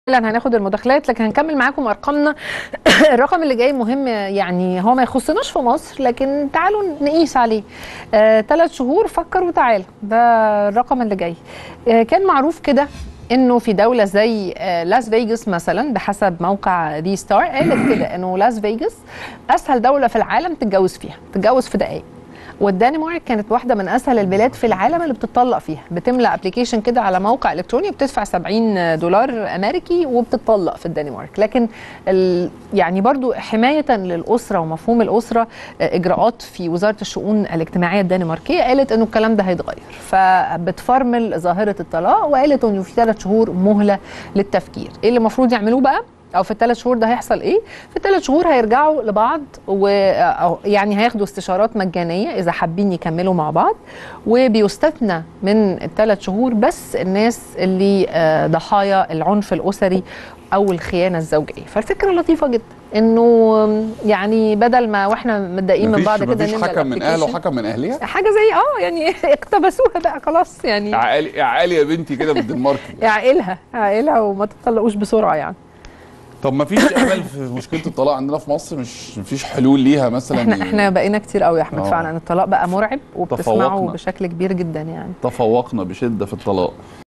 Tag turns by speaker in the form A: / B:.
A: فعلا هناخد المداخلات لكن هنكمل معاكم ارقامنا الرقم اللي جاي مهم يعني هو ما يخصناش في مصر لكن تعالوا نقيس عليه ثلاث آه شهور فكر وتعالى ده الرقم اللي جاي آه كان معروف كده انه في دوله زي آه لاس فيجاس مثلا بحسب موقع دي ستار قالت كده انه لاس فيجاس اسهل دوله في العالم تتجوز فيها تتجوز في دقائق والدنمارك كانت واحده من اسهل البلاد في العالم اللي بتطلق فيها بتملى ابلكيشن كده على موقع الكتروني بتدفع 70 دولار امريكي وبتطلق في الدنمارك لكن يعني برضو حمايه للاسره ومفهوم الاسره اجراءات في وزاره الشؤون الاجتماعيه الدنماركيه قالت انه الكلام ده هيتغير فبتفرمل ظاهره الطلاق وقالت انه في ثلاث شهور مهله للتفكير ايه اللي المفروض يعملوه بقى او في الثلاث شهور ده هيحصل ايه في الثلاث شهور هيرجعوا لبعض و يعني هياخدوا استشارات مجانيه اذا حابين يكملوا مع بعض وبيستثنى من الثلاث شهور بس الناس اللي ضحايا العنف الاسري او الخيانه الزوجيه فالفكره لطيفه جدا انه يعني بدل ما واحنا متضايقين من بعض كده
B: مفيش حكم من اهله وحكم من اهلها
A: حاجه زي اه يعني اقتبسوها بقى خلاص يعني
B: عقالي عقالي يا بنتي كده بالدنمارك
A: اعقلها اعقلها وما تطلقوش بسرعه يعني
B: طب ما فيش امل في مشكله الطلاق عندنا في مصر مش مفيش حلول ليها مثلا
A: احنا احنا بقينا كتير قوي يا احمد فعلا الطلاق بقى مرعب وبتسمعه
B: تفوقنا.
A: بشكل كبير جدا يعني
B: تفوقنا بشده في الطلاق